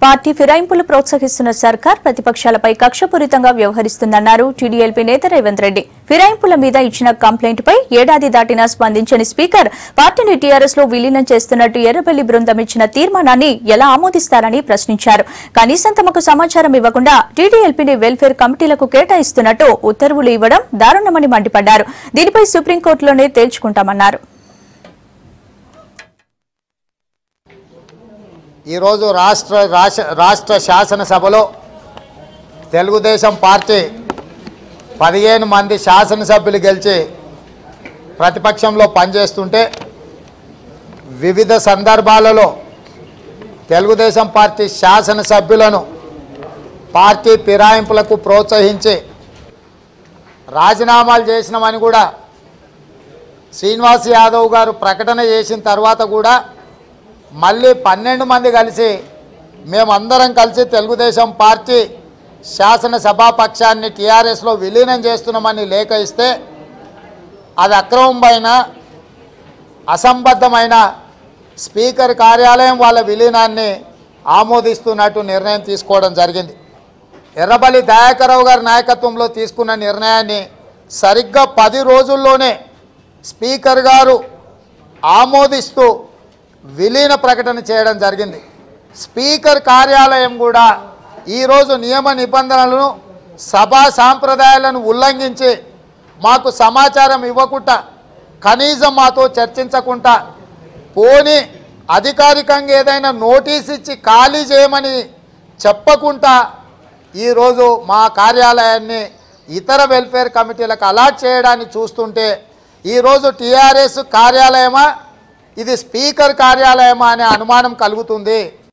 party ఫిరాయింపులు ప్రోత్సహిస్తున్న సర్కార్ ప్రతిపక్షాలపై కక్షపూరితంగా వ్యవహరిస్తుందన్నారు TDLP నేత రేవంత్ రెడ్డి ఫిరాయింపుల మీద ఇచ్చిన కంప్లైంట్ పై ఏడాది దాటినా స్పందించని స్పీకర్ పార్టీని టీఆర్ఎస్ లో విలీనం చేస్తున్నట్టు ఎర్రబెల్లి బృందం ఇచ్చిన తీర్మానాన్ని ఎలా ఆమోదిస్తారని ప్రశ్నించారు కనీసం తమకు సమాచారం ఇవ్వకుండా టీడీఎల్పీని వెల్ఫేర్ కమిటీలకు కేటాయిస్తున్నట్టు ఉత్తర్వులు ఇవ్వడం దారుణమని మండిపడ్డారు దీనిపై సుప్రీంకోర్టులోనే తేల్చుకుంటామన్నారు ఈరోజు రాష్ట్ర రాష్ట్ర రాష్ట్ర శాసనసభలో తెలుగుదేశం పార్టీ పదిహేను మంది శాసనసభ్యులు గెలిచి ప్రతిపక్షంలో పనిచేస్తుంటే వివిధ సందర్భాలలో తెలుగుదేశం పార్టీ శాసనసభ్యులను పార్టీ ఫిరాయింపులకు ప్రోత్సహించి రాజీనామాలు చేసినామని కూడా శ్రీనివాస్ యాదవ్ గారు ప్రకటన చేసిన తర్వాత కూడా మళ్ళీ పన్నెండు మంది కలిసి మేమందరం కలిసి తెలుగుదేశం పార్టీ శాసనసభాపక్షాన్ని టీఆర్ఎస్లో విలీనం చేస్తున్నామని లేఖ ఇస్తే అది అక్రమమైన అసంబద్ధమైన స్పీకర్ కార్యాలయం వాళ్ళ విలీనాన్ని ఆమోదిస్తున్నట్టు నిర్ణయం తీసుకోవడం జరిగింది ఎర్రబల్లి దయాకరావు గారి నాయకత్వంలో తీసుకున్న నిర్ణయాన్ని సరిగ్గా పది రోజుల్లోనే స్పీకర్ గారు ఆమోదిస్తూ విలీన ప్రకటన చేయడం జరిగింది స్పీకర్ కార్యాలయం కూడా ఈరోజు నియమ నిబంధనలను సభా సాంప్రదాయాలను ఉల్లంఘించి మాకు సమాచారం ఇవ్వకుండా కనీసం మాతో చర్చించకుండా పోని అధికారికంగా ఏదైనా నోటీస్ ఇచ్చి ఖాళీ చేయమని చెప్పకుండా ఈరోజు మా కార్యాలయాన్ని ఇతర వెల్ఫేర్ కమిటీలకు అలాట్ చేయడాన్ని చూస్తుంటే ఈరోజు టీఆర్ఎస్ కార్యాలయమా ఇది స్పీకర్ కార్యాలయమా అనే అనుమానం కలుగుతుంది